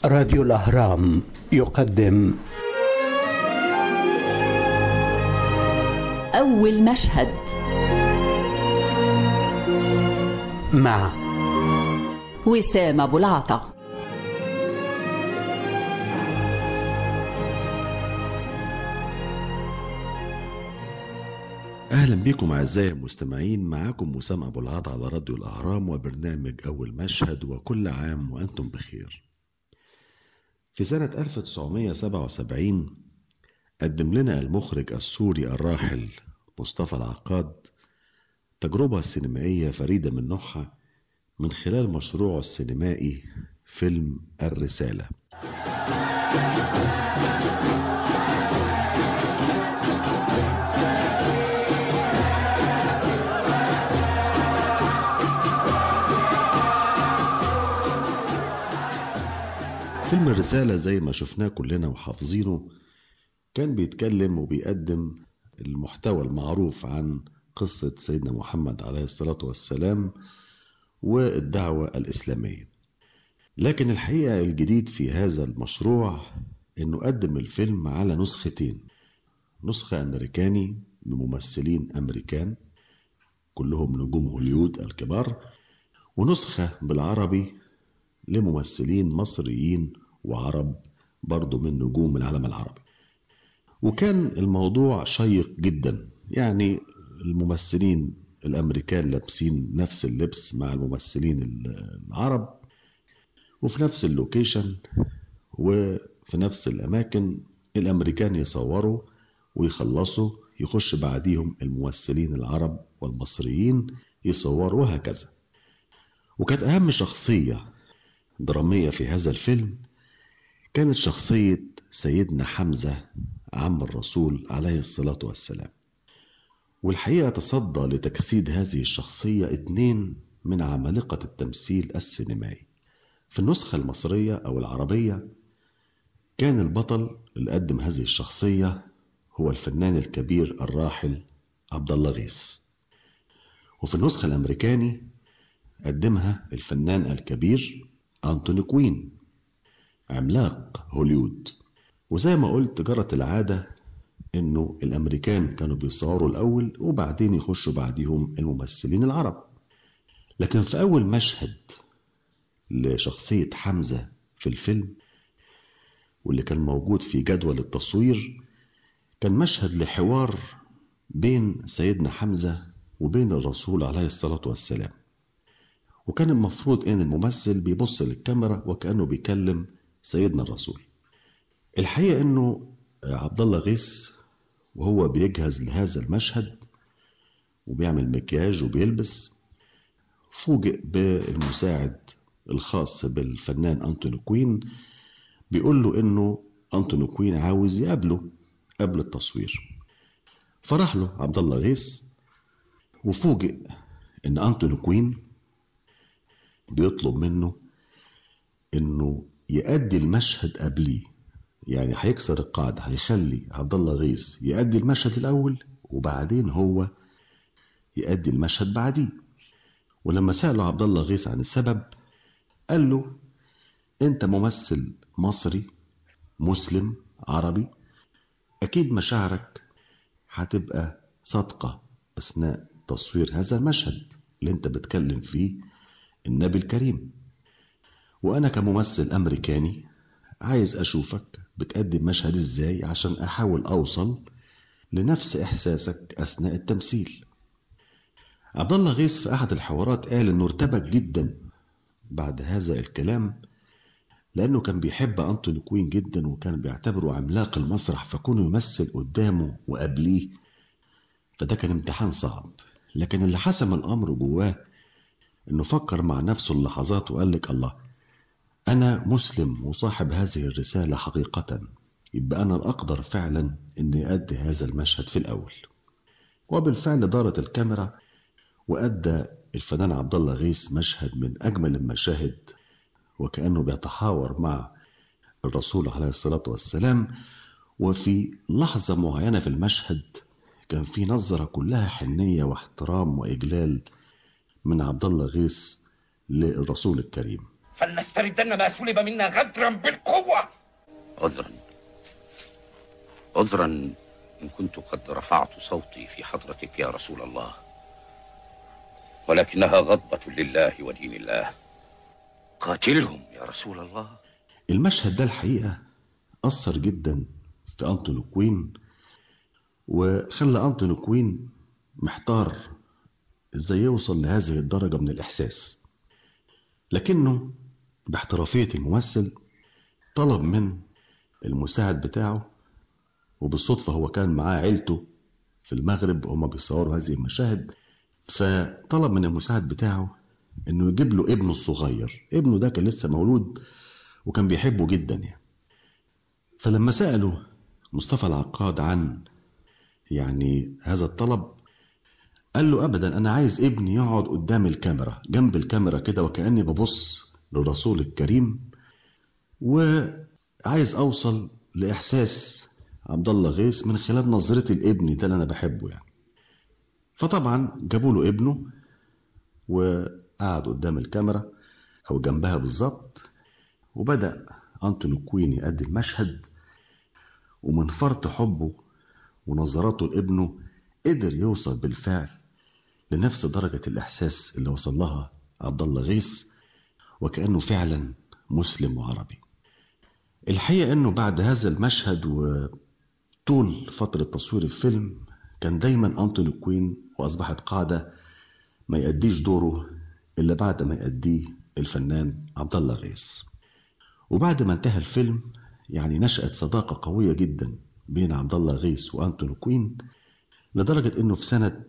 راديو الأهرام يقدم أول مشهد مع وسام أبو العطا اهلا بكم اعزائي المستمعين معاكم وسام ابو العطا على راديو الاهرام وبرنامج اول مشهد وكل عام وانتم بخير في سنة 1977 قدم لنا المخرج السوري الراحل مصطفى العقاد تجربة سينمائية فريدة من نوعها من خلال مشروعه السينمائي فيلم الرسالة فيلم الرسالة زي ما شفناه كلنا وحافظينه كان بيتكلم وبيقدم المحتوى المعروف عن قصة سيدنا محمد عليه الصلاة والسلام والدعوة الإسلامية لكن الحقيقة الجديد في هذا المشروع إنه قدم الفيلم على نسختين نسخة أمريكاني بممثلين أمريكان كلهم نجوم هوليود الكبار ونسخة بالعربي لممثلين مصريين وعرب برضو من نجوم العالم العربي وكان الموضوع شيق جدا يعني الممثلين الامريكان لابسين نفس اللبس مع الممثلين العرب وفي نفس اللوكيشن وفي نفس الاماكن الامريكان يصوروا ويخلصوا يخش بعديهم الممثلين العرب والمصريين يصوروا وهكذا وكانت اهم شخصيه دراميه في هذا الفيلم كانت شخصيه سيدنا حمزه عم الرسول عليه الصلاه والسلام والحقيقة تصدى لتجسيد هذه الشخصية اتنين من عمالقة التمثيل السينمائي في النسخة المصرية أو العربية كان البطل اللي قدم هذه الشخصية هو الفنان الكبير الراحل عبد الله غيث وفي النسخة الأمريكاني قدمها الفنان الكبير أنتوني كوين عملاق هوليود وزي ما قلت جرت العادة انه الامريكان كانوا بيصوروا الاول وبعدين يخشوا بعديهم الممثلين العرب لكن في اول مشهد لشخصية حمزة في الفيلم واللي كان موجود في جدول التصوير كان مشهد لحوار بين سيدنا حمزة وبين الرسول عليه الصلاة والسلام وكان المفروض ان الممثل بيبص للكاميرا وكأنه بيكلم سيدنا الرسول الحقيقة انه عبد الله غيث وهو بيجهز لهذا المشهد وبيعمل مكياج وبيلبس فوجئ بالمساعد الخاص بالفنان أنتوني كوين بيقول له إنه أنتوني كوين عاوز يقابله قبل التصوير فراح له عبد الله غيث وفوجئ إن أنتوني كوين بيطلب منه إنه يأدي المشهد قبليه يعني هيكسر القاعدة هيخلي عبد الله غيث يأدي المشهد الأول وبعدين هو يأدي المشهد بعديه ولما سأله عبد الله غيث عن السبب قال له أنت ممثل مصري مسلم عربي أكيد مشاعرك هتبقى صادقة أثناء تصوير هذا المشهد اللي أنت بتكلم فيه النبي الكريم وأنا كممثل أمريكاني عايز أشوفك بتقدم مشهد إزاي عشان أحاول أوصل لنفس إحساسك أثناء التمثيل عبد الله غيث في أحد الحوارات قال إنه ارتبك جدا بعد هذا الكلام لأنه كان بيحب أنتوني كوين جدا وكان بيعتبره عملاق المسرح فكونه يمثل قدامه وقبليه فده كان امتحان صعب لكن اللي حسم الأمر جواه إنه فكر مع نفسه اللحظات وقال لك الله أنا مسلم وصاحب هذه الرسالة حقيقة يبقى أنا الأقدر فعلا إني أدي هذا المشهد في الأول وبالفعل دارت الكاميرا وأدى الفنان عبد الله غيث مشهد من أجمل المشاهد وكأنه بيتحاور مع الرسول عليه الصلاة والسلام وفي لحظة معينة في المشهد كان في نظرة كلها حنية واحترام وإجلال من عبد الله غيث للرسول الكريم فلنستردن ما سلب منا غدرا بالقوة عذرا عذرا إن كنت قد رفعت صوتي في حضرتك يا رسول الله ولكنها غضبة لله ودين الله قاتلهم يا رسول الله المشهد ده الحقيقة أثر جدا في أنتوني كوين وخلى أنتوني كوين محتار إزاي يوصل لهذه الدرجة من الإحساس لكنه باحترافية الممثل طلب من المساعد بتاعه وبالصدفة هو كان معاه عيلته في المغرب وهما بيصوروا هذه المشاهد فطلب من المساعد بتاعه انه يجيب له ابنه الصغير ابنه ده كان لسه مولود وكان بيحبه جدا يعني فلما سأله مصطفى العقاد عن يعني هذا الطلب قال له ابدا انا عايز ابني يقعد قدام الكاميرا جنب الكاميرا كده وكاني ببص للرسول الكريم وعايز اوصل لاحساس عبد الله غيث من خلال نظرتي لابني ده اللي انا بحبه يعني فطبعا جابوا له ابنه وقعد قدام الكاميرا او جنبها بالظبط وبدا انتوني كوين يأدي المشهد ومن فرط حبه ونظراته لابنه قدر يوصل بالفعل لنفس درجة الإحساس اللي وصل لها عبد الله غيث وكأنه فعلا مسلم وعربي الحقيقة أنه بعد هذا المشهد وطول فترة تصوير الفيلم كان دايما أنتوني كوين وأصبحت قاعدة ما يأديش دوره إلا بعد ما يأديه الفنان عبد الله غيث وبعد ما انتهى الفيلم يعني نشأت صداقة قوية جدا بين عبد الله غيث وأنتوني كوين لدرجة إنه في سنة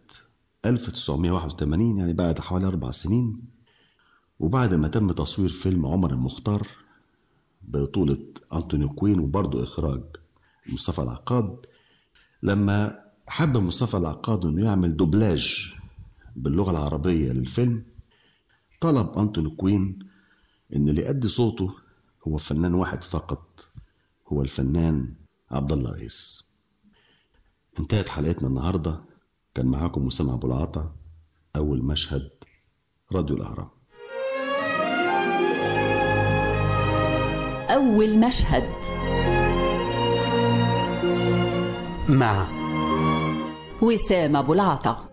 1981 يعني بعد حوالي أربع سنين وبعد ما تم تصوير فيلم عمر المختار بطولة أنتوني كوين وبرضه إخراج مصطفى العقاد لما حب مصطفى العقاد إنه يعمل دوبلاج باللغة العربية للفيلم طلب أنتوني كوين إن اللي يأدي صوته هو فنان واحد فقط هو الفنان عبد الله غيث انتهت حلقتنا النهارده كان معاكم مسامع ابو العطا اول مشهد راديو الاهرام أول مشهد مع وسام أبو العطا